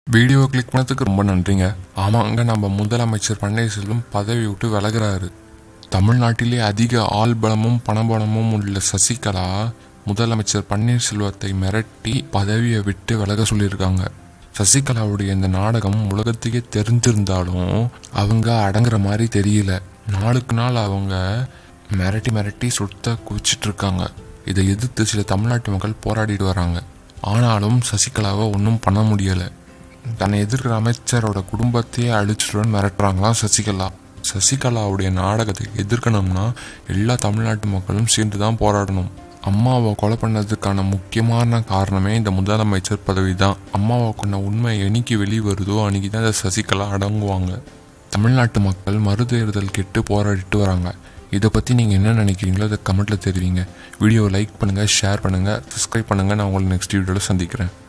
video click பண்ணதுக்கு ரொம்ப நன்றிங்க ஆமாங்க நம்ம முதலமைச்சர் பன்னீர்செல்வம் பதவி விட்டு விலகுறாரு தமிழ்நாட்டிலே அதிக ஆள் பலமும் பணபலமும் உள்ள சசிகலா முதலமைச்சர் பன்னீர்செல்வத்தை மிரட்டி பதவியை விட்டு விலக சொல்லியிருக்காங்க சசிகலாவுடைய இந்த நாடகம் உலகத்துக்கே தெரிஞ்சிருந்தாலும் அவங்க அடங்குற மாதிரி தெரியல நாளுக்கு நாள் அவங்க மிரட்டி மிரட்டி சுத்த குவிச்சிட்டு இருக்காங்க இதை எதிர்த்து சில தமிழ்நாட்டு மக்கள் போராடிட்டு வராங்க ஆனாலும் சசிகலாவை ஒன்றும் பண்ண முடியலை தன்னை எதிர்க்கிற அமைச்சரோட குடும்பத்தையே அழிச்சிடுவேன்னு மிரட்டுறாங்களாம் சசிகலா சசிகலாவுடைய நாடகத்தை எதிர்க்கணும்னா எல்லா தமிழ்நாட்டு மக்களும் சேர்ந்து தான் போராடணும் அம்மாவை கொலை பண்ணதுக்கான முக்கியமான காரணமே இந்த முதலமைச்சர் பதவி தான் அம்மாவை கொண்ட உண்மை என்னைக்கு வெளியே வருதோ அன்னைக்கு தான் இந்த சசிகலா அடங்குவாங்க தமிழ்நாட்டு மக்கள் மறுதேர்தல் கெட்டு போராடிட்டு வராங்க இதை பற்றி நீங்கள் என்ன நினைக்கிறீங்களோ அதை கமெண்ட்டில் தெரிவிங்க வீடியோவை லைக் பண்ணுங்கள் ஷேர் பண்ணுங்கள் சப்ஸ்கிரைப் பண்ணுங்கள் நான் உங்களை நெக்ஸ்ட் வீடியோவில் சந்திக்கிறேன்